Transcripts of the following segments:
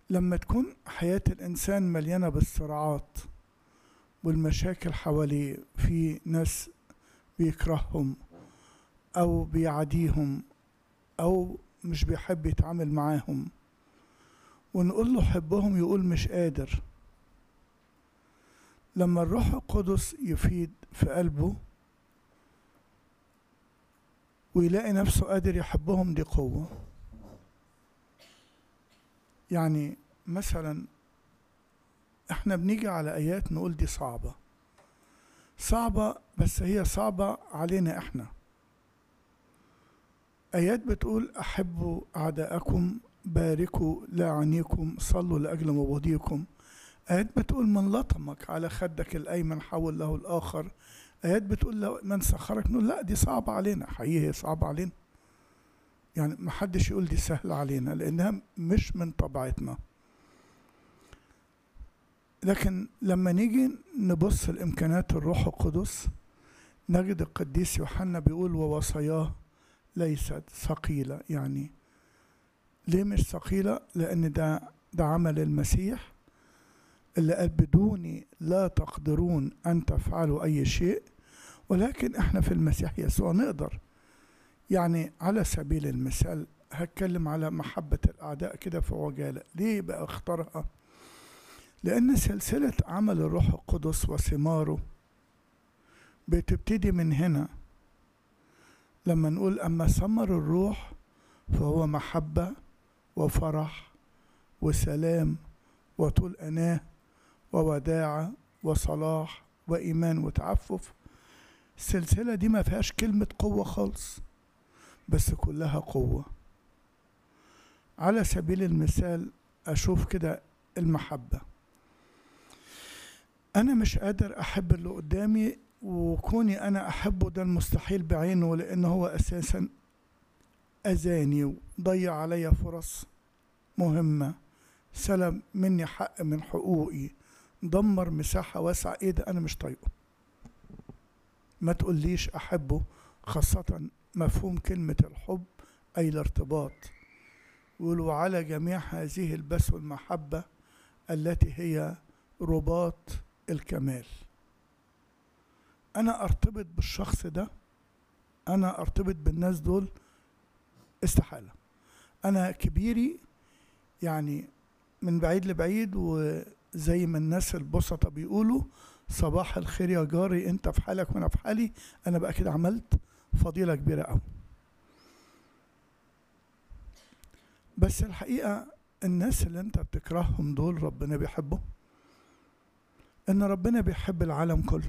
لما تكون حياة الإنسان مليانة بالصراعات والمشاكل حواليه في ناس بيكرههم أو بيعاديهم أو مش بيحب يتعامل معاهم ونقول له حبهم يقول مش قادر لما الروح القدس يفيد في قلبه ويلاقي نفسه قادر يحبهم دي قوة يعني مثلا احنا بنيجي على ايات نقول دي صعبة صعبة بس هي صعبة علينا احنا ايات بتقول احبوا اعداءكم باركوا لاعنيكم صلوا لاجل مبغضيكم آيات بتقول من لطمك على خدك الأيمن حول له الآخر آيات بتقول لو من سخرك نقول لا دي صعبة علينا حقيقي هي صعبة علينا يعني ما حدش يقول دي سهلة علينا لأنها مش من طبيعتنا لكن لما نيجي نبص لإمكانات الروح القدس نجد القديس يوحنا بيقول ووصاياه ليست ثقيلة يعني ليه مش ثقيلة؟ لأن ده ده عمل المسيح اللي قال بدوني لا تقدرون أن تفعلوا أي شيء ولكن احنا في المسيح يسوع نقدر يعني على سبيل المثال هتكلم على محبة الأعداء كده في عجالة ليه بقى اختارها لأن سلسلة عمل الروح القدس وثماره بتبتدي من هنا لما نقول أما ثمر الروح فهو محبة وفرح وسلام وطول أناه ووداعة وصلاح وإيمان وتعفف السلسلة دي ما فيهاش كلمة قوة خالص بس كلها قوة على سبيل المثال أشوف كده المحبة أنا مش قادر أحب اللي قدامي وكوني أنا أحبه ده المستحيل بعينه لأن هو أساسا أذاني وضيع عليا فرص مهمة سلب مني حق من حقوقي دمر مساحة واسعة ايه ده انا مش طايقه ما تقوليش احبه خاصة مفهوم كلمة الحب اي الارتباط يقولوا على جميع هذه البث المحبة التي هي رباط الكمال انا ارتبط بالشخص ده انا ارتبط بالناس دول استحالة انا كبيري يعني من بعيد لبعيد وزي ما الناس البسطة بيقولوا صباح الخير يا جاري انت في حالك وانا في حالي انا بقى كده عملت فضيلة كبيرة قوي بس الحقيقة الناس اللي انت بتكرههم دول ربنا بيحبهم ان ربنا بيحب العالم كله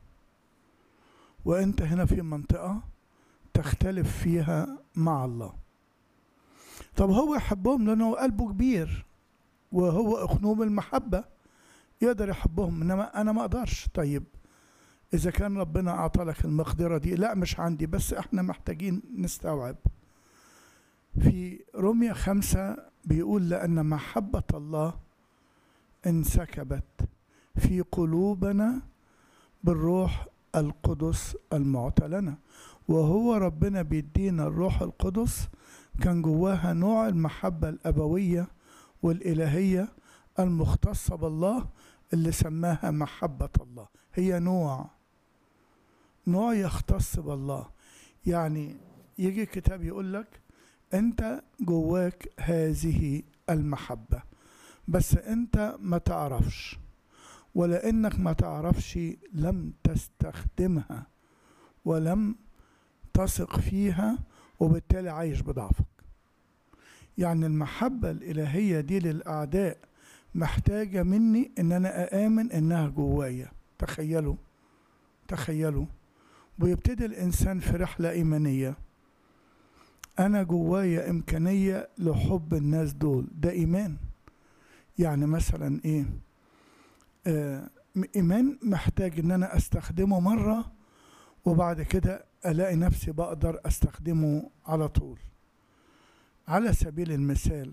وانت هنا في منطقة تختلف فيها مع الله طب هو يحبهم لانه قلبه كبير وهو اخنوم المحبة يقدر يحبهم انما انا ما اقدرش طيب اذا كان ربنا اعطى لك المقدرة دي لا مش عندي بس احنا محتاجين نستوعب في روميا خمسة بيقول لأن محبة الله انسكبت في قلوبنا بالروح القدس المعطى لنا وهو ربنا بيدينا الروح القدس كان جواها نوع المحبة الأبوية والإلهية المختصة بالله اللي سماها محبة الله هي نوع نوع يختص بالله يعني يجي كتاب يقول لك انت جواك هذه المحبة بس انت ما تعرفش ولانك ما تعرفش لم تستخدمها ولم تثق فيها وبالتالي عايش بضعفك يعني المحبة الإلهية دي للأعداء محتاجة مني إن أنا أآمن إنها جوايا تخيلوا تخيلوا ويبتدي الإنسان في رحلة إيمانية أنا جوايا إمكانية لحب الناس دول ده إيمان يعني مثلا إيه آه إيمان محتاج إن أنا أستخدمه مرة وبعد كده ألاقي نفسي بقدر أستخدمه على طول على سبيل المثال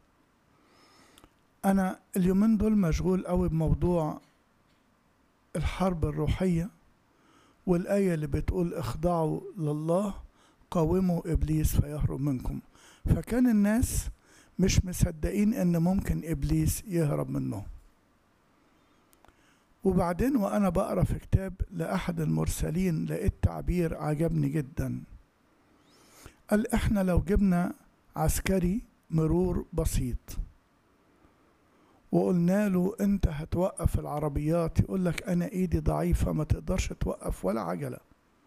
أنا اليومين دول مشغول قوي بموضوع الحرب الروحية والآية اللي بتقول اخضعوا لله قاوموا إبليس فيهرب منكم فكان الناس مش مصدقين ان ممكن ابليس يهرب منهم وبعدين وانا بقرا في كتاب لاحد المرسلين لقيت تعبير عجبني جدا قال احنا لو جبنا عسكري مرور بسيط وقلنا له انت هتوقف العربيات يقول لك انا ايدي ضعيفة ما تقدرش توقف ولا عجلة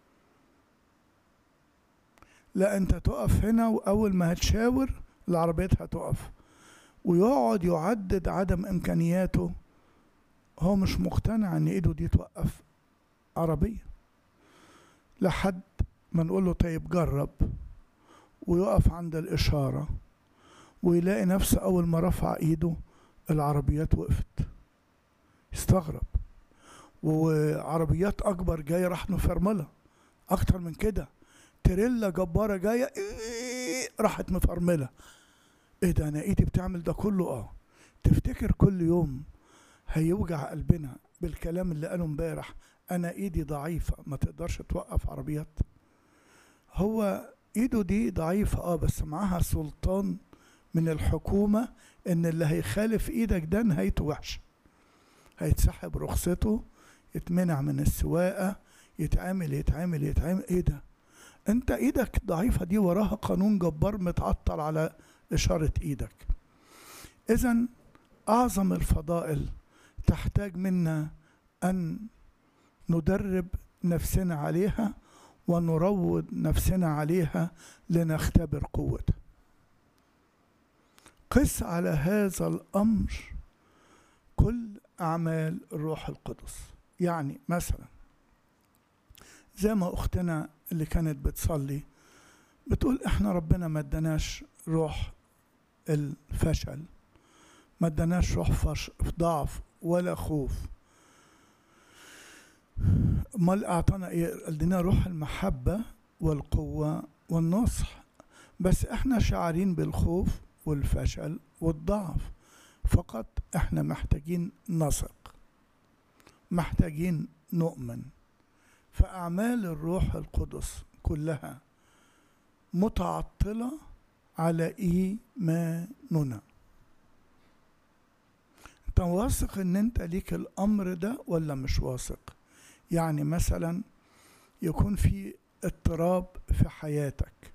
لا انت تقف هنا واول ما هتشاور العربيات هتقف ويقعد يعدد عدم امكانياته هو مش مقتنع ان ايده دي توقف عربية لحد ما نقول له طيب جرب ويقف عند الإشارة ويلاقي نفسه أول ما رفع إيده العربيات وقفت استغرب وعربيات أكبر جاية راح مفرملة أكتر من كده تريلا جبارة جاية إيه راحت مفرملة إيه ده أنا إيدي بتعمل ده كله آه تفتكر كل يوم هيوجع قلبنا بالكلام اللي قاله امبارح أنا إيدي ضعيفة ما تقدرش توقف عربيات هو ايده دي ضعيفة اه بس معاها سلطان من الحكومة ان اللي هيخالف ايدك ده نهايته وحشة هيتسحب رخصته يتمنع من السواقة يتعامل يتعامل يتعامل ايه ده انت ايدك ضعيفة دي وراها قانون جبار متعطل على اشارة ايدك اذا اعظم الفضائل تحتاج منا ان ندرب نفسنا عليها ونروض نفسنا عليها لنختبر قوتها قس على هذا الامر كل اعمال الروح القدس يعني مثلا زي ما اختنا اللي كانت بتصلي بتقول احنا ربنا ما اداناش روح الفشل ما اداناش روح فش ضعف ولا خوف امال اعطانا ايه ادينا روح المحبه والقوه والنصح بس احنا شعارين بالخوف والفشل والضعف فقط احنا محتاجين نثق محتاجين نؤمن فاعمال الروح القدس كلها متعطله على ايماننا انت واثق ان انت ليك الامر ده ولا مش واثق يعني مثلا يكون في اضطراب في حياتك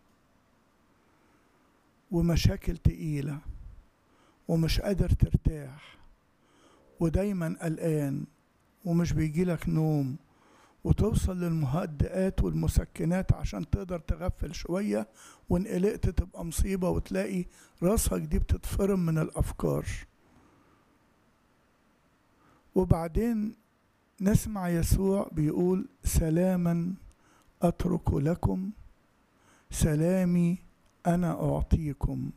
ومشاكل تقيلة ومش قادر ترتاح ودايما قلقان ومش بيجيلك نوم وتوصل للمهدئات والمسكنات عشان تقدر تغفل شوية وان قلقت تبقى مصيبة وتلاقي راسك دي بتتفرم من الأفكار وبعدين نسمع يسوع بيقول سلاما اترك لكم سلامي انا اعطيكم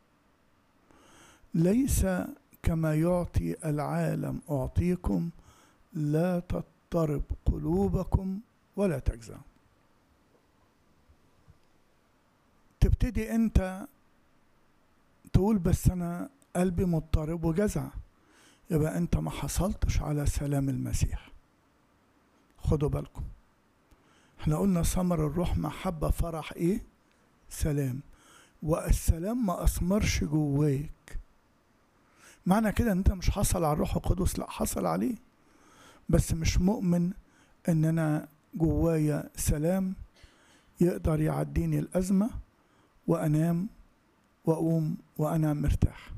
ليس كما يعطي العالم اعطيكم لا تضطرب قلوبكم ولا تجزع تبتدي انت تقول بس انا قلبي مضطرب وجزع يبقى انت ما حصلتش على سلام المسيح خدوا بالكم احنا قلنا ثمر الروح محبة فرح ايه سلام والسلام ما اثمرش جواك معنى كده ان انت مش حصل على الروح القدس لا حصل عليه بس مش مؤمن ان انا جوايا سلام يقدر يعديني الازمه وانام واقوم وانا مرتاح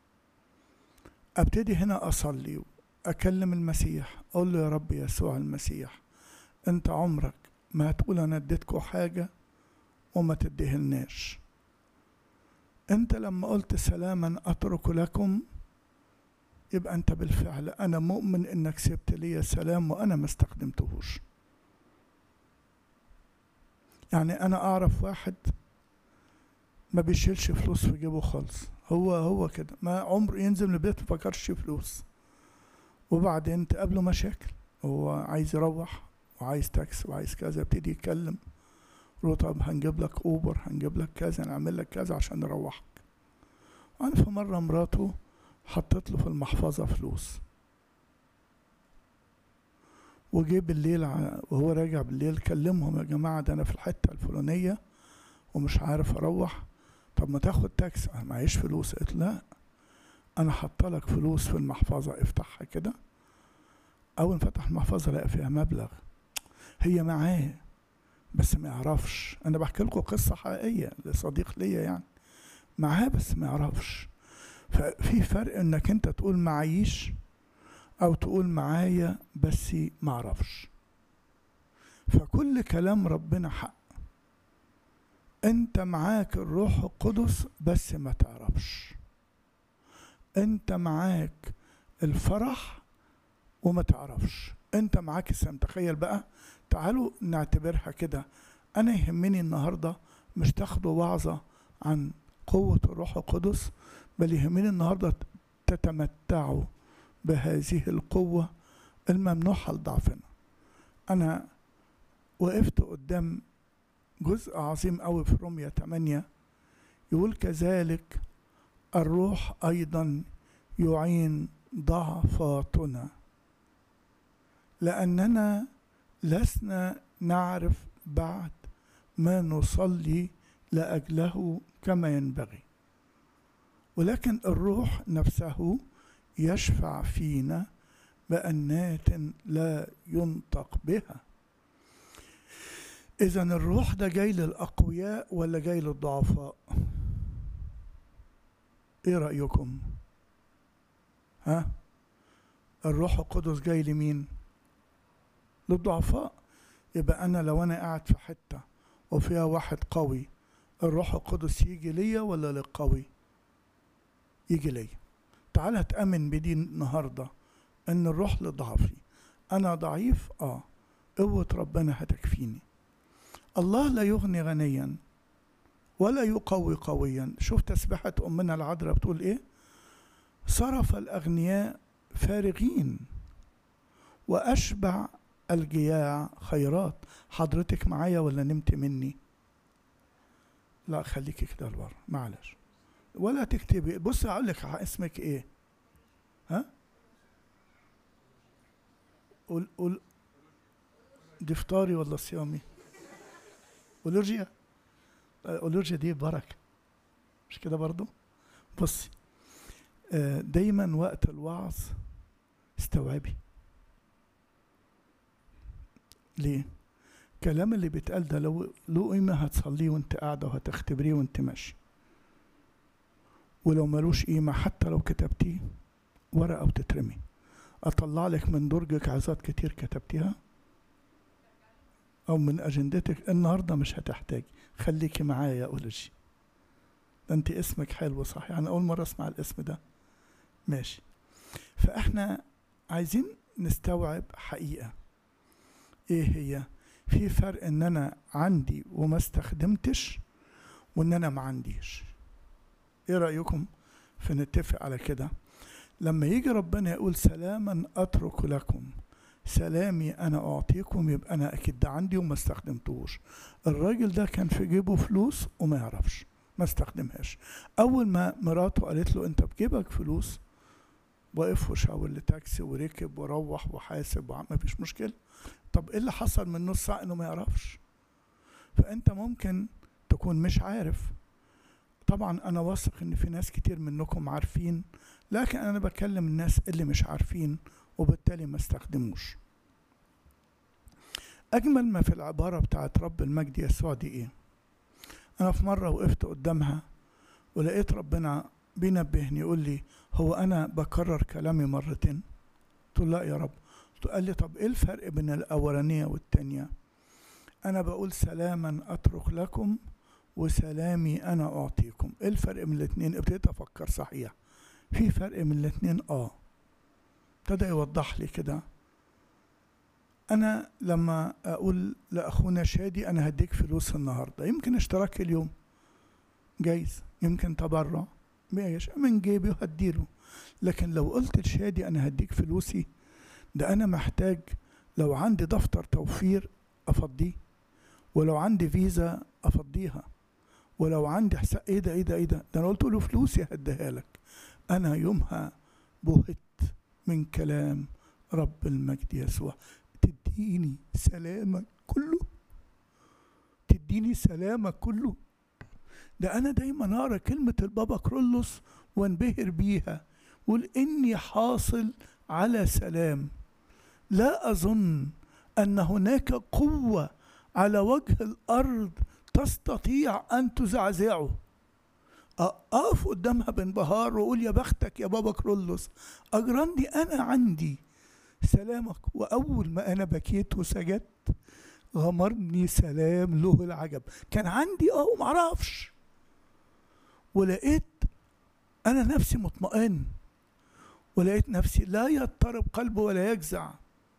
ابتدي هنا اصلي اكلم المسيح اقول له يا رب يسوع المسيح انت عمرك ما هتقول انا اديتكم حاجه وما تديهلناش انت لما قلت سلاما اترك لكم يبقى انت بالفعل انا مؤمن انك سبت لي سلام وانا ما استخدمتهوش يعني انا اعرف واحد ما بيشيلش فلوس في جيبه خالص هو هو كده ما عمره ينزل من البيت ما فكرش فلوس وبعدين تقابله مشاكل هو عايز يروح وعايز تاكس وعايز كذا يبتدي يتكلم له طب هنجيب لك اوبر هنجيب لك كذا نعمل لك كذا عشان نروحك وانا في مره مراته حطيت له في المحفظه فلوس وجه بالليل وهو راجع بالليل كلمهم يا جماعه ده انا في الحته الفلانيه ومش عارف اروح طب ما تاخد تاكس انا معيش فلوس قلت لا انا حاطه لك فلوس في المحفظه افتحها كده اول ما فتح المحفظه لقى فيها مبلغ هي معاه بس ما يعرفش انا بحكي لكم قصه حقيقيه لصديق ليا يعني معاه بس ما يعرفش ففي فرق انك انت تقول معيش او تقول معايا بس ما اعرفش فكل كلام ربنا حق انت معاك الروح القدس بس ما تعرفش انت معاك الفرح وما تعرفش انت معاك السلام تخيل بقى تعالوا نعتبرها كده انا يهمني النهارده مش تاخدوا وعظه عن قوه الروح القدس بل يهمني النهارده تتمتعوا بهذه القوه الممنوحه لضعفنا انا وقفت قدام جزء عظيم قوي في رومية 8 يقول كذلك الروح أيضا يعين ضعفاتنا لأننا لسنا نعرف بعد ما نصلي لأجله كما ينبغي ولكن الروح نفسه يشفع فينا بأنات لا ينطق بها إذا الروح ده جاي للأقوياء ولا جاي للضعفاء؟ إيه رأيكم؟ ها؟ الروح القدس جاي لمين؟ للضعفاء يبقى أنا لو أنا قاعد في حتة وفيها واحد قوي الروح القدس يجي ليا ولا للقوي؟ يجي ليا تعال هتأمن بدي النهاردة إن الروح لضعفي أنا ضعيف آه قوة ربنا هتكفيني الله لا يغني غنيا ولا يقوي قويا شوف تسبحة أمنا العذراء بتقول إيه صرف الأغنياء فارغين وأشبع الجياع خيرات حضرتك معايا ولا نمت مني لا خليكي كده لورا معلش ولا تكتبي بص اقول لك اسمك ايه ها قول قول دي فطاري ولا صيامي اولوجيا اولوجيا دي بركه مش كده برضو بصي دايما وقت الوعظ استوعبي ليه الكلام اللي بيتقال ده لو له قيمة هتصليه وانت قاعدة وهتختبريه وانت ماشي ولو ملوش قيمة حتى لو كتبتيه ورقة وتترمي أطلع لك من درجك عظات كتير كتبتيها أو من أجندتك النهاردة مش هتحتاجي خليكي معايا يا أولوجي ده أنت اسمك حلو صح يعني أول مرة أسمع الاسم ده ماشي فإحنا عايزين نستوعب حقيقة إيه هي في فرق إن أنا عندي وما استخدمتش وإن أنا ما عنديش إيه رأيكم فنتفق على كده لما يجي ربنا يقول سلاما أترك لكم سلامي انا اعطيكم يبقى انا اكيد ده عندي وما استخدمتوش الراجل ده كان في جيبه فلوس وما يعرفش ما استخدمهاش اول ما مراته قالت له انت بجيبك فلوس وقف وشاور لتاكسي وركب وروح وحاسب ما فيش مشكله طب ايه اللي حصل من نص ساعه انه ما يعرفش فانت ممكن تكون مش عارف طبعا انا واثق ان في ناس كتير منكم عارفين لكن انا بكلم الناس اللي مش عارفين وبالتالي ما استخدموش أجمل ما في العبارة بتاعت رب المجد يسوع دي إيه؟ أنا في مرة وقفت قدامها ولقيت ربنا بينبهني يقول لي هو أنا بكرر كلامي مرتين؟ قلت له لا يا رب قال لي طب إيه الفرق بين الأولانية والتانية؟ أنا بقول سلاما أترك لكم وسلامي أنا أعطيكم إيه الفرق من الاتنين؟ ابتديت أفكر صحيح في فرق من الاتنين آه ابتدى يوضح لي كده انا لما اقول لاخونا شادي انا هديك فلوس النهارده يمكن اشتراك اليوم جايز يمكن تبرع ماشي من جيبي وهديله لكن لو قلت لشادي انا هديك فلوسي ده انا محتاج لو عندي دفتر توفير افضيه ولو عندي فيزا افضيها ولو عندي حساب ايه ده ايه ده ايه ده ده انا قلت له فلوسي هديها لك انا يومها بهت من كلام رب المجد يسوع تديني سلامك كله تديني سلامك كله ده انا دايما اقرا كلمه البابا كرولوس وانبهر بيها قول اني حاصل على سلام لا اظن ان هناك قوه على وجه الارض تستطيع ان تزعزعه اقف قدامها بانبهار واقول يا بختك يا بابا كرولوس اجرني انا عندي سلامك واول ما انا بكيت وسجدت غمرني سلام له العجب كان عندي اه ومعرفش ولقيت انا نفسي مطمئن ولقيت نفسي لا يضطرب قلبه ولا يجزع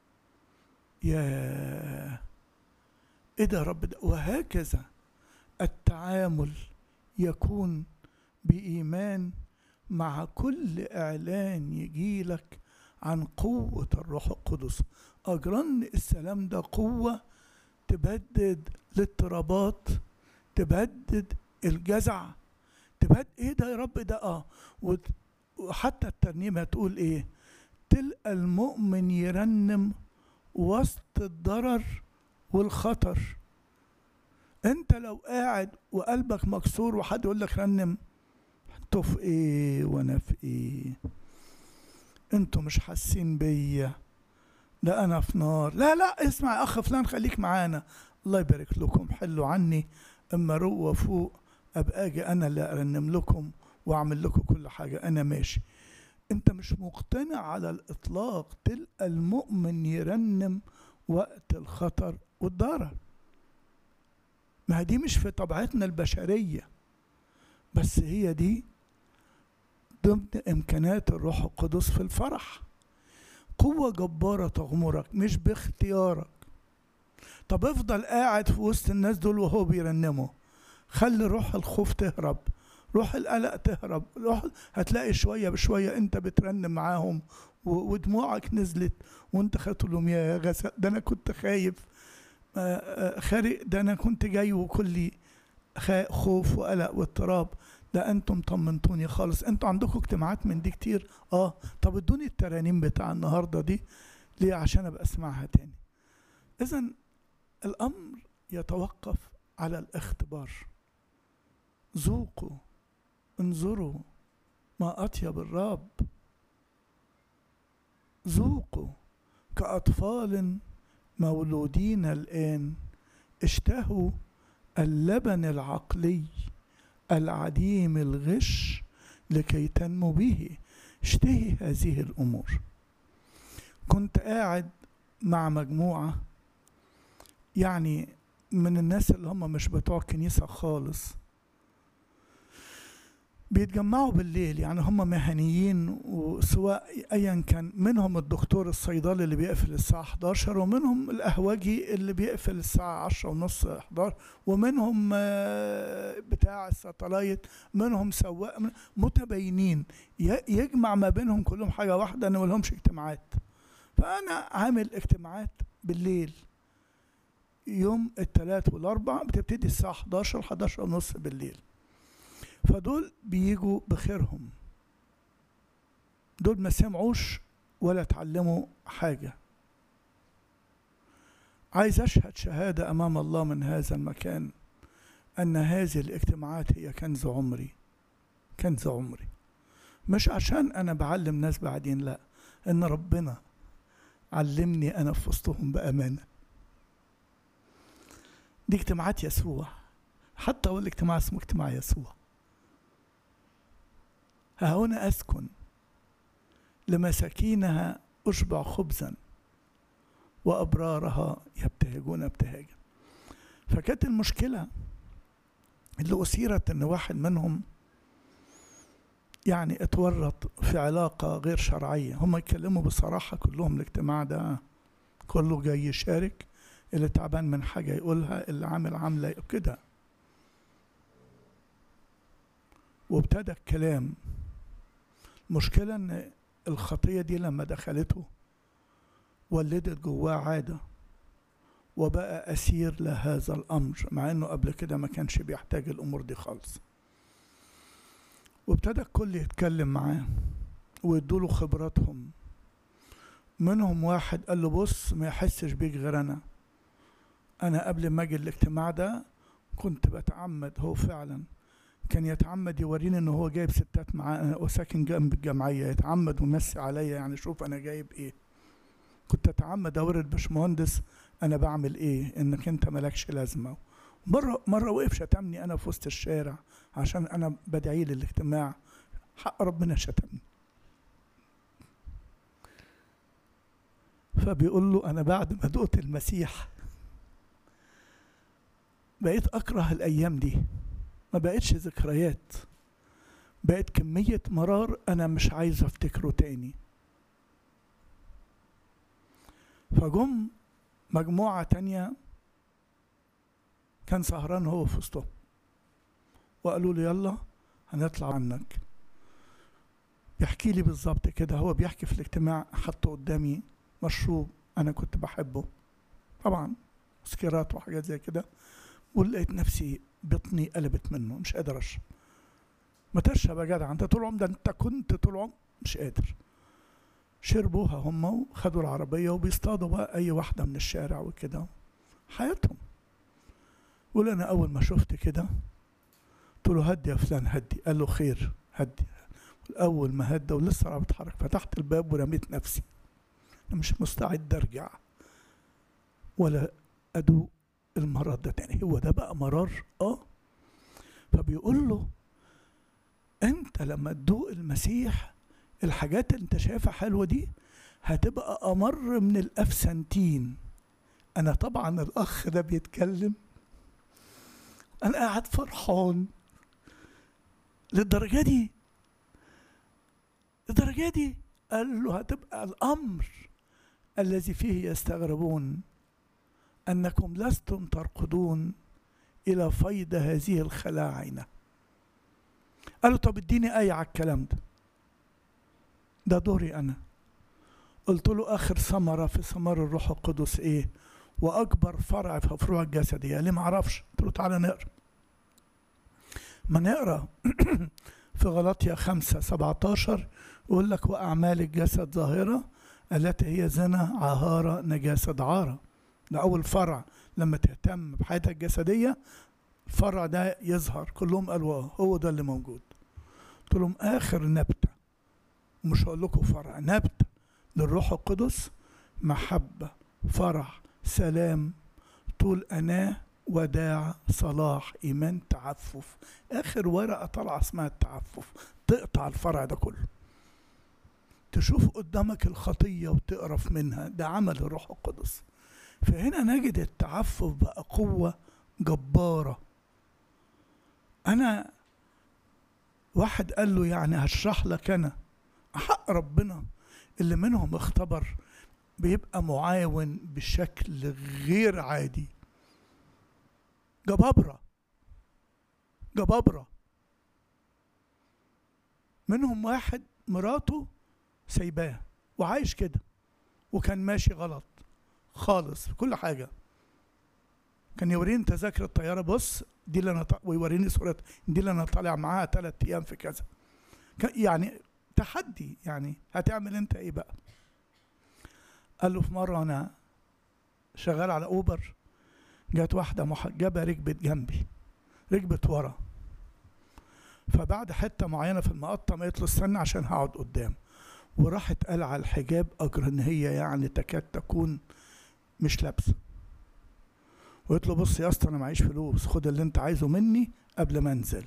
يا ايه ده يا رب ده وهكذا التعامل يكون بإيمان مع كل إعلان يجيلك عن قوة الروح القدس أجرن السلام ده قوة تبدد الاضطرابات تبدد الجزع تبدد ايه ده يا رب ده اه وحتى الترنيمة تقول ايه تلقى المؤمن يرنم وسط الضرر والخطر انت لو قاعد وقلبك مكسور وحد يقول لك رنم انتوا في ايه وانا في ايه انتوا مش حاسين بيا ده انا في نار لا لا اسمع يا اخ فلان خليك معانا الله يبارك لكم حلوا عني اما روى فوق ابقى اجي انا اللي ارنم لكم واعمل لكم كل حاجه انا ماشي انت مش مقتنع على الاطلاق تلقى المؤمن يرنم وقت الخطر والضرر ما دي مش في طبيعتنا البشريه بس هي دي ضمن امكانات الروح القدس في الفرح قوة جبارة تغمرك مش باختيارك طب افضل قاعد في وسط الناس دول وهو بيرنموا خلي روح الخوف تهرب روح القلق تهرب روح هتلاقي شوية بشوية انت بترنم معاهم ودموعك نزلت وانت خدت لهم يا غساء ده انا كنت خايف خارق ده انا كنت جاي وكلي خوف وقلق واضطراب ده انتم طمنتوني خالص انتوا عندكم اجتماعات من دي كتير اه طب ادوني الترانيم بتاع النهارده دي ليه عشان ابقى اسمعها تاني اذا الامر يتوقف على الاختبار ذوقوا انظروا ما اطيب الرب ذوقوا كاطفال مولودين الان اشتهوا اللبن العقلي العديم الغش لكي تنمو به اشتهي هذه الامور كنت قاعد مع مجموعه يعني من الناس اللي هم مش بتوع الكنيسه خالص بيتجمعوا بالليل يعني هم مهنيين وسواء ايا كان منهم الدكتور الصيدلي اللي بيقفل الساعه 11 ومنهم القهوجي اللي بيقفل الساعه 10 ونص 11 ومنهم بتاع الساتلايت منهم سواق متباينين يجمع ما بينهم كلهم حاجه واحده ان لهمش اجتماعات فانا عامل اجتماعات بالليل يوم الثلاث والاربع بتبتدي الساعه 11 11 ونص بالليل فدول بيجوا بخيرهم دول ما سمعوش ولا اتعلموا حاجة عايز أشهد شهادة أمام الله من هذا المكان أن هذه الاجتماعات هي كنز عمري كنز عمري مش عشان أنا بعلم ناس بعدين لا إن ربنا علمني أنا في وسطهم بأمانة دي اجتماعات يسوع حتى أول اجتماع اسمه اجتماع يسوع ها هنا أسكن لمساكينها أشبع خبزا وأبرارها يبتهجون ابتهاجا فكانت المشكلة اللي أثيرت إن واحد منهم يعني اتورط في علاقة غير شرعية هم يتكلموا بصراحة كلهم الاجتماع ده كله جاي يشارك اللي تعبان من حاجة يقولها اللي عامل عاملة كده وابتدى الكلام المشكلة ان الخطية دي لما دخلته ولدت جواه عادة وبقى أسير لهذا الأمر مع إنه قبل كده ما كانش بيحتاج الأمور دي خالص وابتدى الكل يتكلم معاه ويدوله خبراتهم منهم واحد قال له بص ما يحسش بيك غير أنا أنا قبل ما أجي الاجتماع ده كنت بتعمد هو فعلا كان يتعمد يوريني ان هو جايب ستات معاه وساكن جنب الجمعيه يتعمد ويمسي عليا يعني شوف انا جايب ايه كنت اتعمد اوري الباشمهندس انا بعمل ايه انك انت مالكش لازمه مره مره وقف شتمني انا في وسط الشارع عشان انا بدعي للاجتماع حق ربنا شتمني فبيقول له انا بعد ما دقت المسيح بقيت اكره الايام دي ما بقتش ذكريات بقت كمية مرار أنا مش عايز أفتكره تاني فجم مجموعة تانية كان سهران هو في وسطهم وقالوا له يلا هنطلع عنك بيحكي لي بالظبط كده هو بيحكي في الاجتماع حطه قدامي مشروب أنا كنت بحبه طبعا سكيرات وحاجات زي كده ولقيت نفسي بطني قلبت منه مش قادر اشرب ما تشرب يا جدع انت طول عمرك ده انت كنت طول عمرك مش قادر شربوها هم وخدوا العربية وبيصطادوا بقى أي واحدة من الشارع وكده حياتهم يقول أنا أول ما شفت كده قلت له هدي يا فلان هدي قال له خير هدي أول ما هدى ولسه أنا بتحرك فتحت الباب ورميت نفسي أنا مش مستعد أرجع ولا أدوق المرض ده تاني هو ده بقى مرار اه فبيقول له انت لما تدوق المسيح الحاجات اللي انت شايفها حلوه دي هتبقى امر من الافسنتين انا طبعا الاخ ده بيتكلم انا قاعد فرحان للدرجه دي للدرجه دي قال له هتبقى الامر الذي فيه يستغربون انكم لستم ترقدون الى فيض هذه الخلاعنه قالوا طب اديني ايه على الكلام ده ده دوري انا قلت له اخر ثمره في ثمار الروح القدس ايه واكبر فرع في فروع الجسديه ليه ما اعرفش قلت له تعالى نقرا ما نقرا في غلطية خمسة سبعة عشر يقول لك وأعمال الجسد ظاهرة التي هي زنا عهارة نجاسة دعارة ده أول فرع لما تهتم بحياتك الجسدية الفرع ده يظهر كلهم قالوا اه هو ده اللي موجود قلت لهم آخر نبتة ومش هقول لكم فرع نبتة للروح القدس محبة فرح سلام طول أناه وداع صلاح إيمان تعفف آخر ورقة طالعة اسمها التعفف تقطع الفرع ده كله تشوف قدامك الخطية وتقرف منها ده عمل الروح القدس فهنا نجد التعفف بقى قوة جبارة أنا واحد قال له يعني هشرح لك أنا حق ربنا اللي منهم اختبر بيبقى معاون بشكل غير عادي جبابرة جبابرة منهم واحد مراته سايباه وعايش كده وكان ماشي غلط خالص في كل حاجة كان يوريني تذاكر الطيارة بص دي اللي أنا ويوريني صورة دي اللي أنا طالع معاها ثلاث أيام في كذا يعني تحدي يعني هتعمل أنت إيه بقى؟ قال له في مرة أنا شغال على أوبر جت واحدة محجبة ركبت جنبي ركبت ورا فبعد حتة معينة في المقطم قالت له استنى عشان هقعد قدام وراحت قلع الحجاب أجر إن هي يعني تكاد تكون مش لابسة وقلت له بص يا اسطى أنا معيش فلوس خد اللي أنت عايزه مني قبل ما أنزل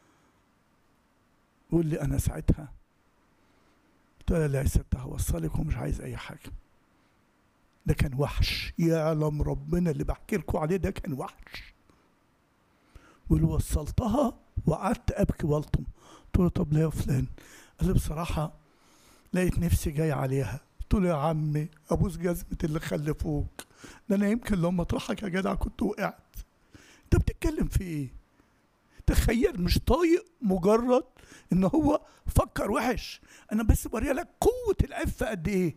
قول لي أنا ساعتها قلت له لا يا ست هوصلك ومش عايز أي حاجة ده كان وحش يعلم ربنا اللي بحكي لكم عليه ده كان وحش واللي وصلتها وقعدت ابكي والطم قلت له طب ليه يا فلان قال لي بصراحه لقيت نفسي جاي عليها قلت له يا عمي ابوس جزمه اللي خلفوك ده انا يمكن لو مطرحك يا جدع كنت وقعت انت بتتكلم في ايه تخيل مش طايق مجرد ان هو فكر وحش انا بس بوري لك قوه العفه قد ايه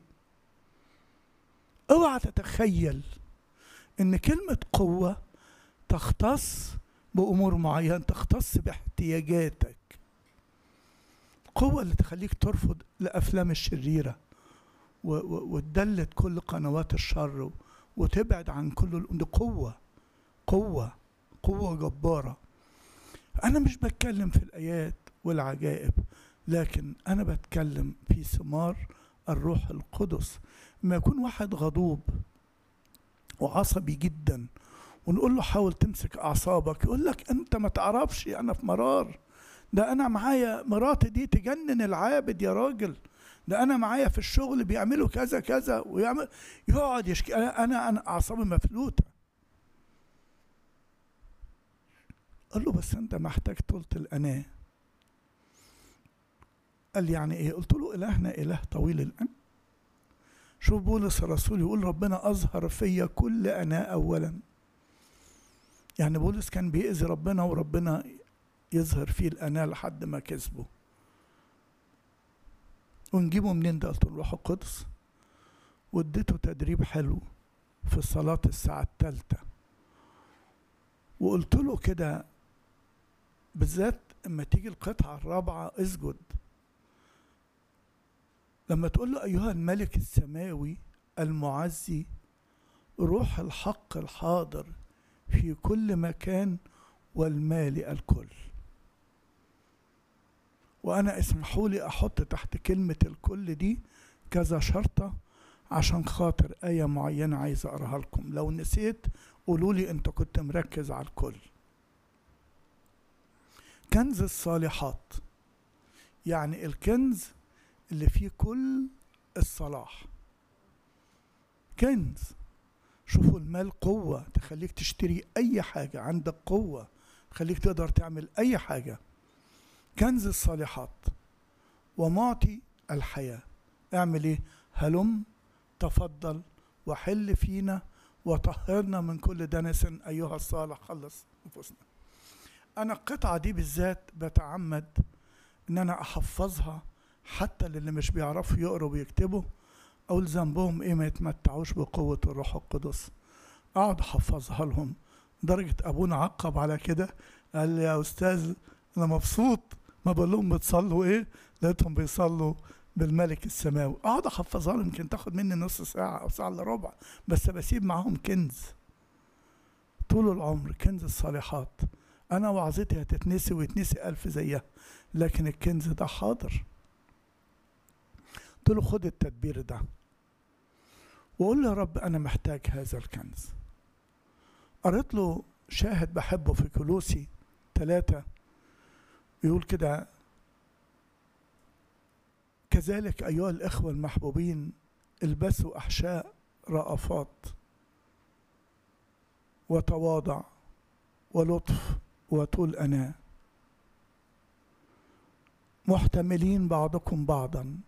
اوعى تتخيل ان كلمة قوة تختص بأمور معينة تختص باحتياجاتك قوة اللي تخليك ترفض الأفلام الشريرة وتدلت كل قنوات الشر وتبعد عن كل دي قوة قوة قوة جبارة انا مش بتكلم في الايات والعجائب لكن انا بتكلم في ثمار الروح القدس لما يكون واحد غضوب وعصبي جدا ونقول له حاول تمسك اعصابك يقول لك انت ما تعرفش انا في مرار ده انا معايا مراتي دي تجنن العابد يا راجل ده انا معايا في الشغل بيعملوا كذا كذا ويعمل يقعد يشكي انا انا, أنا اعصابي مفلوته قال له بس انت محتاج طولة الاناه قال لي يعني ايه قلت له الهنا اله طويل الان شوف بولس الرسول يقول ربنا اظهر فيا كل اناء اولا يعني بولس كان بيأذي ربنا وربنا يظهر فيه الاناة لحد ما كسبه ونجيبه منين ده قلت له الروح القدس واديته تدريب حلو في صلاة الساعة الثالثة وقلت له كده بالذات اما تيجي القطعة الرابعة اسجد لما تقول له أيها الملك السماوي المعزي روح الحق الحاضر في كل مكان والمالئ الكل وأنا اسمحوا لي أحط تحت كلمة الكل دي كذا شرطة عشان خاطر آية معينة عايز أقراها لكم لو نسيت قولوا لي أنت كنت مركز على الكل كنز الصالحات يعني الكنز اللي فيه كل الصلاح كنز شوفوا المال قوة تخليك تشتري أي حاجة عندك قوة خليك تقدر تعمل أي حاجة كنز الصالحات ومعطي الحياة اعمل ايه هلم تفضل وحل فينا وطهرنا من كل دنس أيها الصالح خلص نفوسنا أنا القطعة دي بالذات بتعمد إن أنا أحفظها حتى للي مش بيعرفوا يقروا ويكتبوا أقول ذنبهم إيه ما يتمتعوش بقوة الروح القدس أقعد أحفظها لهم درجة أبونا عقب على كده قال لي يا أستاذ أنا مبسوط ما بقول لهم بتصلوا إيه لقيتهم بيصلوا بالملك السماوي أقعد أحفظها لهم يمكن تاخد مني نص ساعة أو ساعة إلا ربع بس بسيب معاهم كنز طول العمر كنز الصالحات أنا وعظتي هتتنسي ويتنسي ألف زيها لكن الكنز ده حاضر قلت له خد التدبير ده وقول له يا رب أنا محتاج هذا الكنز قريت له شاهد بحبه في كلوسي ثلاثة يقول كده كذلك أيها الإخوة المحبوبين البسوا أحشاء رأفات وتواضع ولطف وطول أناة محتملين بعضكم بعضا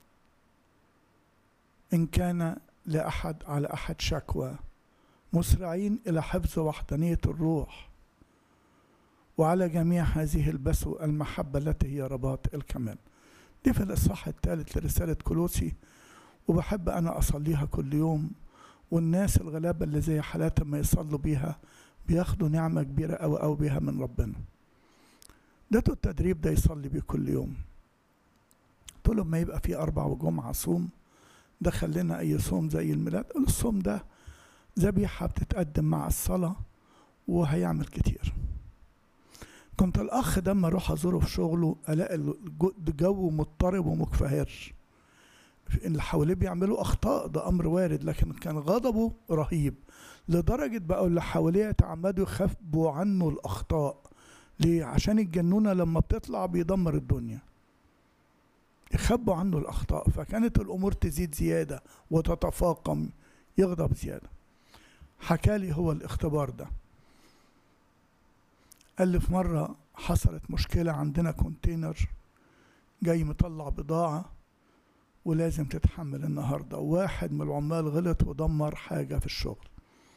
إن كان لأحد على أحد شكوى مسرعين إلى حفظ وحدانية الروح وعلى جميع هذه البسوا المحبة التي هي رباط الكمال دي في الإصحاح الثالث لرسالة كولوسي وبحب أنا أصليها كل يوم والناس الغلابة اللي زي حالات ما يصلوا بيها بياخدوا نعمة كبيرة أوي أوي بيها من ربنا دته التدريب ده يصلي بيه كل يوم قلت له ما يبقى في أربع وجمعة صوم دخل لنا أي صوم زي الميلاد الصوم ده ذبيحة بتتقدم مع الصلاة وهيعمل كتير كنت الأخ ده لما أروح أزوره في شغله ألاقي الجو مضطرب ومكفهر اللي حواليه بيعملوا أخطاء ده أمر وارد لكن كان غضبه رهيب لدرجة بقوا اللي حواليه يتعمدوا يخبوا عنه الأخطاء ليه؟ عشان الجنونة لما بتطلع بيدمر الدنيا يخبوا عنه الأخطاء فكانت الأمور تزيد زيادة وتتفاقم يغضب زيادة حكالي هو الاختبار ده قال لي في مرة حصلت مشكلة عندنا كونتينر جاي مطلع بضاعة ولازم تتحمل النهاردة واحد من العمال غلط ودمر حاجة في الشغل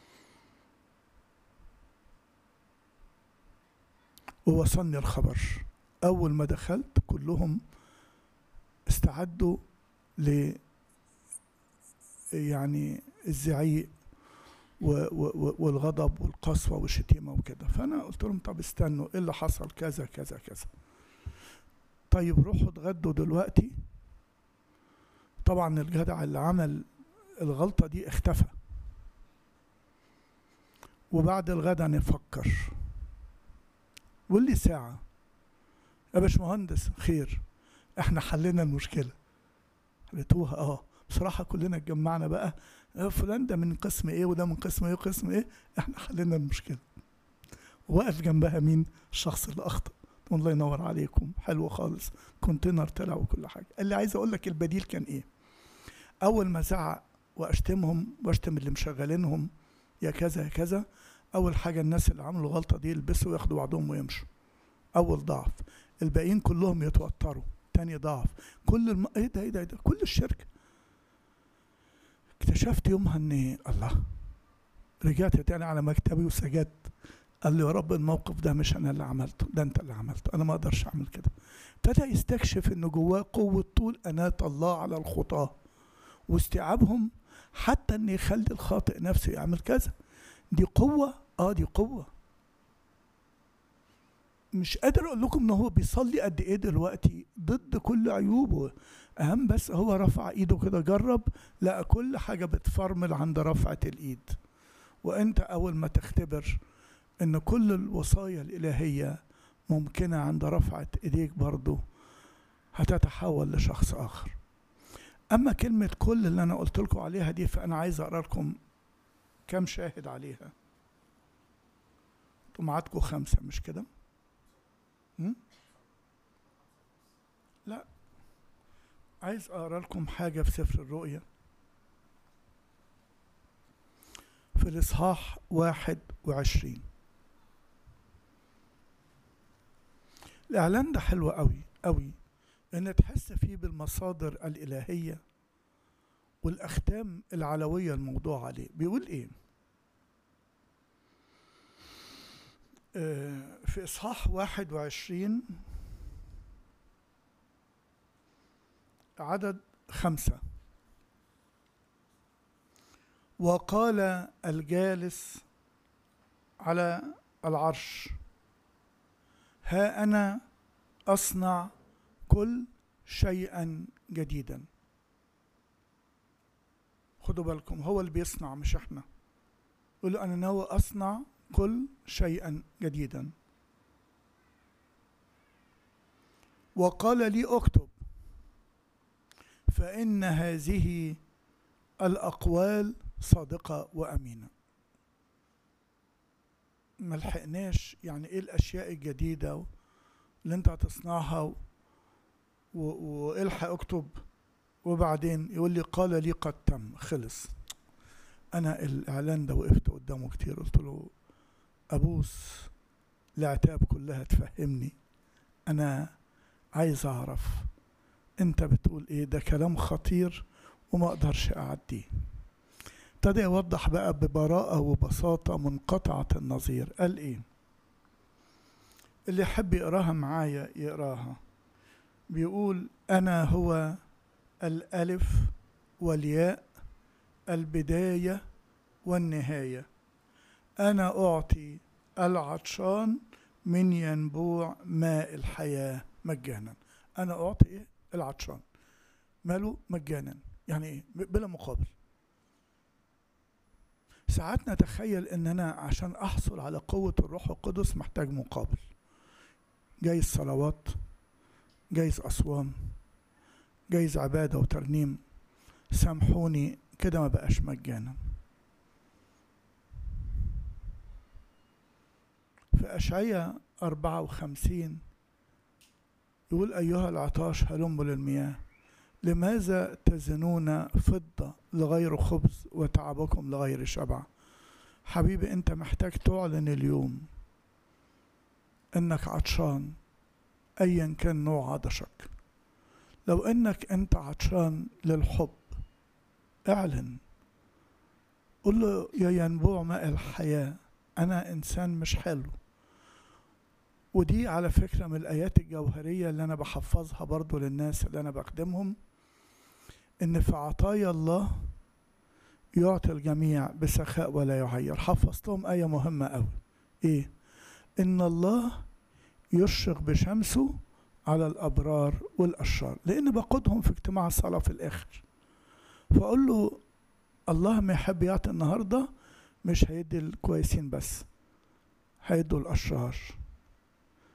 ووصلني الخبر أول ما دخلت كلهم استعدوا ل يعني الزعيق والغضب والقسوه والشتيمه وكده فانا قلت لهم طب استنوا ايه اللي حصل كذا كذا كذا طيب روحوا اتغدوا دلوقتي طبعا الجدع اللي عمل الغلطه دي اختفى وبعد الغدا نفكر بيقول لي ساعة يا باشمهندس خير احنا حلينا المشكلة قلتوها اه بصراحة كلنا اتجمعنا بقى آه، فلان ده من قسم ايه وده من قسم ايه وقسم ايه احنا حلينا المشكلة وقف جنبها مين الشخص اللي اخطأ الله ينور عليكم حلو خالص كونتينر طلع وكل حاجة اللي عايز اقول لك البديل كان ايه اول ما زعق واشتمهم واشتم اللي مشغلينهم يا كذا يا كذا اول حاجة الناس اللي عملوا غلطة دي يلبسوا وياخدوا بعضهم ويمشوا اول ضعف الباقيين كلهم يتوتروا تاني ضعف كل الم... ايه ده ايه ده, إيه ده؟ كل الشركة اكتشفت يومها ان الله رجعت تاني على مكتبي وسجدت قال لي يا رب الموقف ده مش انا اللي عملته ده انت اللي عملته انا ما اقدرش اعمل كده ابتدى يستكشف ان جواه قوه طول اناه الله على الخطاه واستيعابهم حتى ان يخلي الخاطئ نفسه يعمل كذا دي قوه اه دي قوه مش قادر اقول لكم ان هو بيصلي قد ايه دلوقتي ضد كل عيوبه اهم بس هو رفع ايده كده جرب لقى كل حاجه بتفرمل عند رفعه الايد وانت اول ما تختبر ان كل الوصايا الالهيه ممكنه عند رفعه ايديك برضه هتتحول لشخص اخر اما كلمه كل اللي انا قلت لكم عليها دي فانا عايز اقرا لكم كم شاهد عليها انتوا معاكم خمسه مش كده م? لا عايز اقرا لكم حاجه في سفر الرؤيا في الاصحاح واحد وعشرين الاعلان ده حلو قوي قوي ان تحس فيه بالمصادر الالهيه والاختام العلويه الموضوع عليه بيقول ايه آه، في اصحاح واحد وعشرين عدد خمسه وقال الجالس على العرش ها انا اصنع كل شيئا جديدا خدوا بالكم هو اللي بيصنع مش احنا يقول انا ناوي اصنع كل شيئا جديدا وقال لي اكتب فان هذه الاقوال صادقه وامينه ما لحقناش يعني ايه الاشياء الجديده اللي انت هتصنعها والحق اكتب وبعدين يقول لي قال لي قد تم خلص انا الاعلان ده وقفت قدامه كتير قلت له ابوس العتاب كلها تفهمني انا عايز اعرف انت بتقول ايه ده كلام خطير وما اقدرش اعديه ابتدى يوضح بقى ببراءة وبساطة منقطعة النظير قال ايه اللي يحب يقراها معايا يقراها بيقول انا هو الالف والياء البداية والنهاية انا اعطي العطشان من ينبوع ماء الحياة مجانا انا اعطي ايه العطشان ماله مجانا يعني ايه بلا مقابل ساعات نتخيل ان انا عشان احصل على قوة الروح القدس محتاج مقابل جايز صلوات جايز اصوام جايز عبادة وترنيم سامحوني كده ما بقاش مجانا في أشعية أربعة وخمسين يقول أيها العطاش هلم للمياه لماذا تزنون فضة لغير خبز وتعبكم لغير شبع حبيبي انت محتاج تعلن اليوم انك عطشان ايا كان نوع عطشك لو انك انت عطشان للحب اعلن قل له يا ينبوع ماء الحياة انا انسان مش حلو ودي على فكرة من الآيات الجوهرية اللي أنا بحفظها برضو للناس اللي أنا بخدمهم ان في عطايا الله يعطي الجميع بسخاء ولا يعير حفظت لهم آية مهمة أوي إيه إن الله يشرق بشمسه على الأبرار والأشرار لأن بقودهم في اجتماع الصلاة في الآخر فأقول له الله ما يحب يعطي النهاردة مش هيدي الكويسين بس هيدوا الأشرار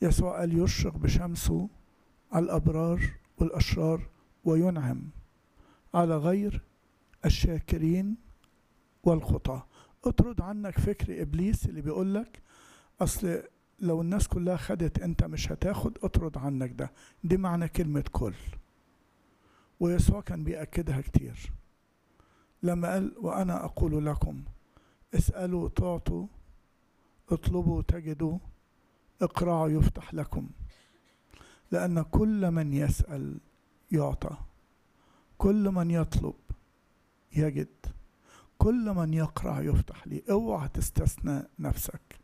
يسوع قال يشرق بشمسه على الأبرار والأشرار وينعم على غير الشاكرين والخطاة اطرد عنك فكر إبليس اللي بيقول لك أصل لو الناس كلها خدت أنت مش هتاخد اطرد عنك ده دي معنى كلمة كل ويسوع كان بيأكدها كتير لما قال وأنا أقول لكم اسألوا تعطوا اطلبوا تجدوا اقرعوا يفتح لكم لأن كل من يسأل يعطى كل من يطلب يجد كل من يقرع يفتح لي اوعى تستثنى نفسك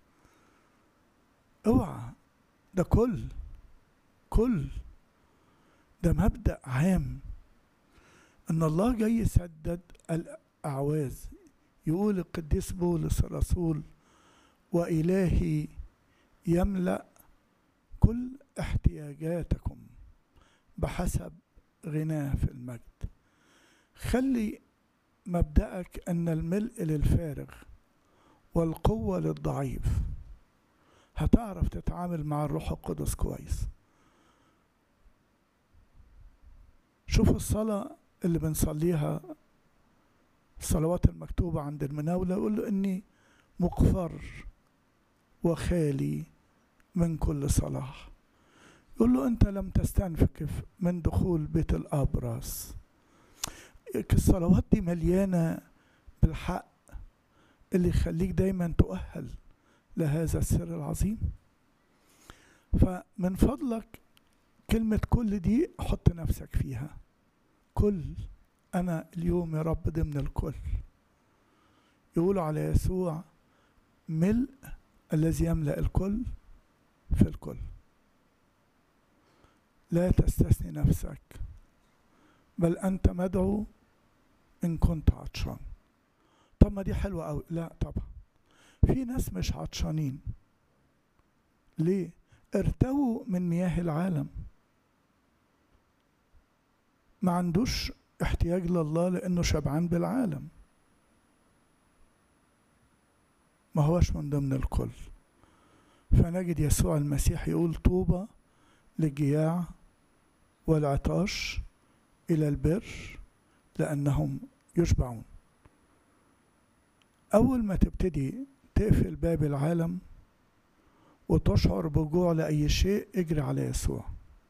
اوعى ده كل كل ده مبدأ عام ان الله جاي يسدد الاعواز يقول القديس بولس الرسول والهي يملا كل احتياجاتكم بحسب غناه في المجد خلي مبدأك أن الملء للفارغ والقوة للضعيف هتعرف تتعامل مع الروح القدس كويس شوف الصلاة اللي بنصليها الصلوات المكتوبة عند المناولة يقول له إني مقفر وخالي من كل صلاح يقول له أنت لم تستنفكف من دخول بيت الأبرص الصلوات دي مليانة بالحق اللي يخليك دايما تؤهل لهذا السر العظيم فمن فضلك كلمة كل دي حط نفسك فيها كل أنا اليوم يا رب ضمن الكل يقولوا على يسوع ملء الذي يملأ الكل في الكل لا تستثني نفسك بل أنت مدعو إن كنت عطشان طب ما دي حلوة أوي لا طبعا في ناس مش عطشانين ليه ارتووا من مياه العالم ما عندوش احتياج لله لانه شبعان بالعالم ما هوش من ضمن الكل فنجد يسوع المسيح يقول طوبى للجياع والعطاش الى البر لانهم يشبعون اول ما تبتدي تقفل باب العالم وتشعر بجوع لاي شيء اجري على يسوع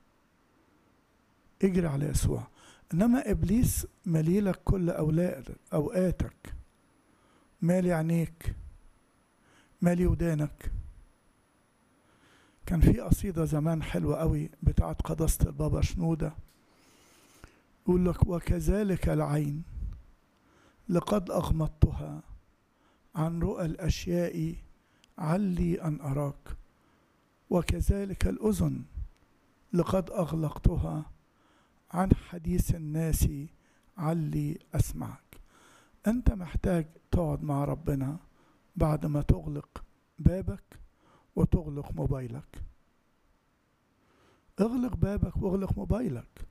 اجري على يسوع انما ابليس مليلك كل اولاد اوقاتك مالي عينيك مالي ودانك كان في قصيدة زمان حلوة قوي بتاعت قداسة البابا شنودة يقول لك وكذلك العين لقد أغمضتها عن رؤى الأشياء علي أن أراك وكذلك الأذن لقد أغلقتها عن حديث الناس علي أسمعك أنت محتاج تقعد مع ربنا بعد ما تغلق بابك وتغلق موبايلك اغلق بابك واغلق موبايلك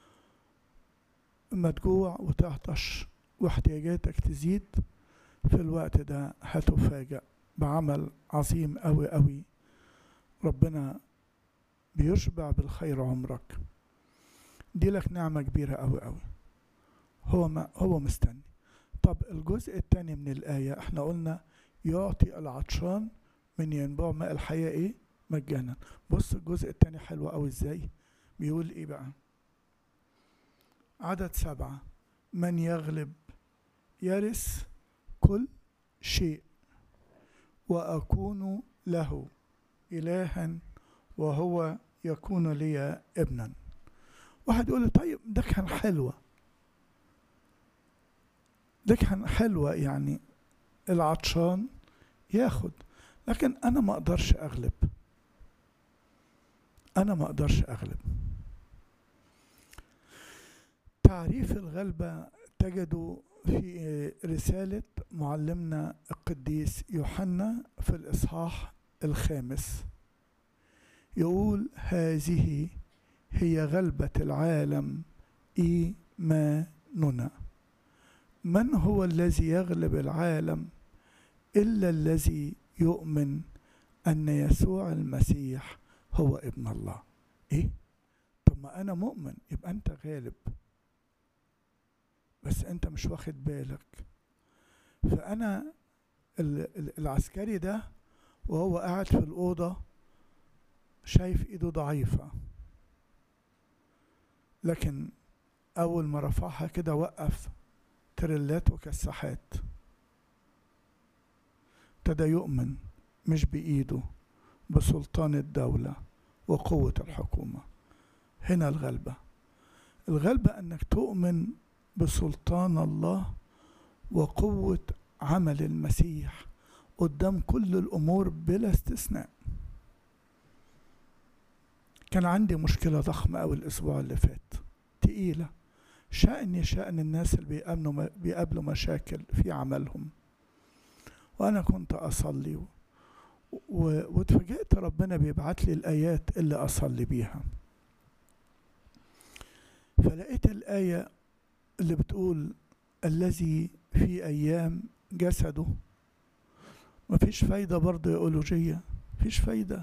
اما تجوع وتعطش واحتياجاتك تزيد في الوقت ده هتفاجأ بعمل عظيم أوي أوي ربنا بيشبع بالخير عمرك دي لك نعمة كبيرة أوي أوي هو ما هو مستني طب الجزء الثاني من الآية احنا قلنا يعطي العطشان من ينبوع ماء الحياة ايه مجانا بص الجزء الثاني حلو أوي ازاي بيقول ايه بقى عدد سبعة من يغلب يرث كل شيء وأكون له إلها وهو يكون لي ابنا واحد يقول لي طيب ده كان حلوة ده كان حلوة يعني العطشان ياخد لكن أنا ما أقدرش أغلب أنا ما أقدرش أغلب تعريف الغلبة تجده في رسالة معلمنا القديس يوحنا في الإصحاح الخامس يقول هذه هي غلبة العالم إيماننا من هو الذي يغلب العالم إلا الذي يؤمن أن يسوع المسيح هو ابن الله ايه طب ما انا مؤمن يبقى انت غالب بس انت مش واخد بالك فانا العسكري ده وهو قاعد في الاوضه شايف ايده ضعيفه لكن اول ما رفعها كده وقف تريلات وكساحات ابتدى يؤمن مش بايده بسلطان الدوله وقوه الحكومه هنا الغلبه الغلبه انك تؤمن بسلطان الله وقوه عمل المسيح قدام كل الامور بلا استثناء كان عندي مشكلة ضخمة أوي الأسبوع اللي فات تقيلة شأني شأن الناس اللي بيقابلوا بيقابلوا مشاكل في عملهم وأنا كنت أصلي و... و... واتفاجئت ربنا بيبعت لي الآيات اللي أصلي بيها فلقيت الآية اللي بتقول الذي في أيام جسده مفيش فايدة برضه يا مفيش فايدة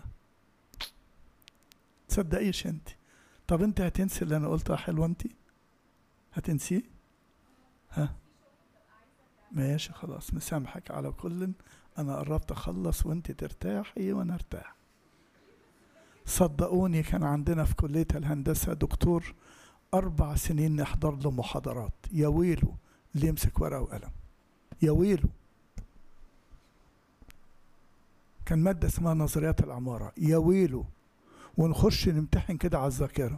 تصدقيش انت طب انت هتنسي اللي انا قلته حلوة انت هتنسيه ها ماشي خلاص مسامحك على كل انا قربت اخلص وانت ترتاحي وانا ارتاح صدقوني كان عندنا في كلية الهندسة دكتور أربع سنين نحضر له محاضرات يا ويله اللي يمسك ورقة وقلم يا ويله كان مادة اسمها نظريات العمارة يا ويله ونخش نمتحن كده على الذاكرة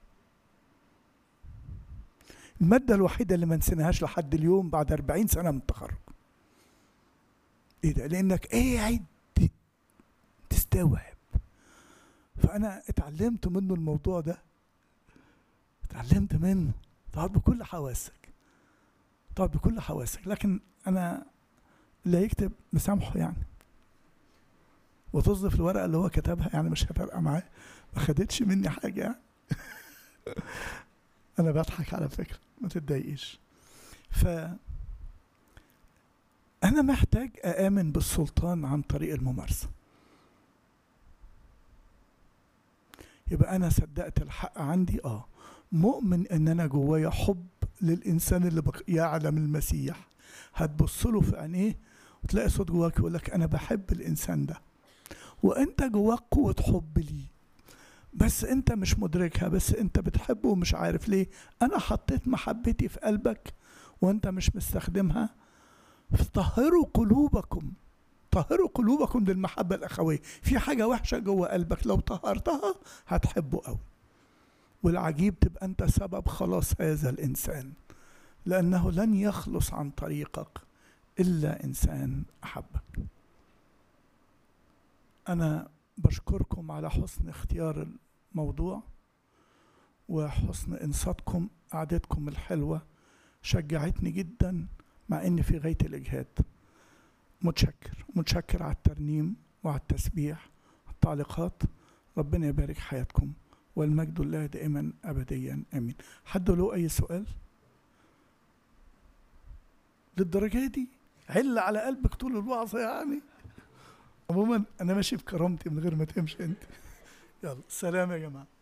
المادة الوحيدة اللي ما نسيناهاش لحد اليوم بعد 40 سنة من التخرج ايه ده لانك قاعد إيه تستوعب فانا اتعلمت منه الموضوع ده اتعلمت منه تقعد بكل حواسك تقعد بكل حواسك لكن انا اللي يكتب مسامحه يعني وتصدف الورقه اللي هو كتبها يعني مش هفرقه معاه ما خدتش مني حاجه يعني انا بضحك على فكره ما تتضايقيش ف انا محتاج اامن بالسلطان عن طريق الممارسه يبقى انا صدقت الحق عندي اه مؤمن ان انا جوايا حب للانسان اللي يعلم المسيح هتبص له في عينيه وتلاقي صوت جواك يقول لك انا بحب الانسان ده وانت جواك قوة حب ليه بس انت مش مدركها بس انت بتحبه ومش عارف ليه انا حطيت محبتي في قلبك وانت مش مستخدمها طهروا قلوبكم طهروا قلوبكم للمحبة الأخوية في حاجة وحشة جوه قلبك لو طهرتها هتحبه قوي والعجيب تبقى أنت سبب خلاص هذا الإنسان لأنه لن يخلص عن طريقك إلا إنسان أحبك أنا بشكركم على حسن اختيار الموضوع وحسن إنصاتكم قعدتكم الحلوة شجعتني جدا مع إني في غاية الإجهاد متشكر متشكر على الترنيم وعلى التسبيح التعليقات ربنا يبارك حياتكم والمجد لله دائما أبديا آمين حد له أي سؤال للدرجة دي عل على قلبك طول الوعظة يعني عموما انا ماشي بكرامتي من غير ما تمشي انت يلا سلام يا جماعه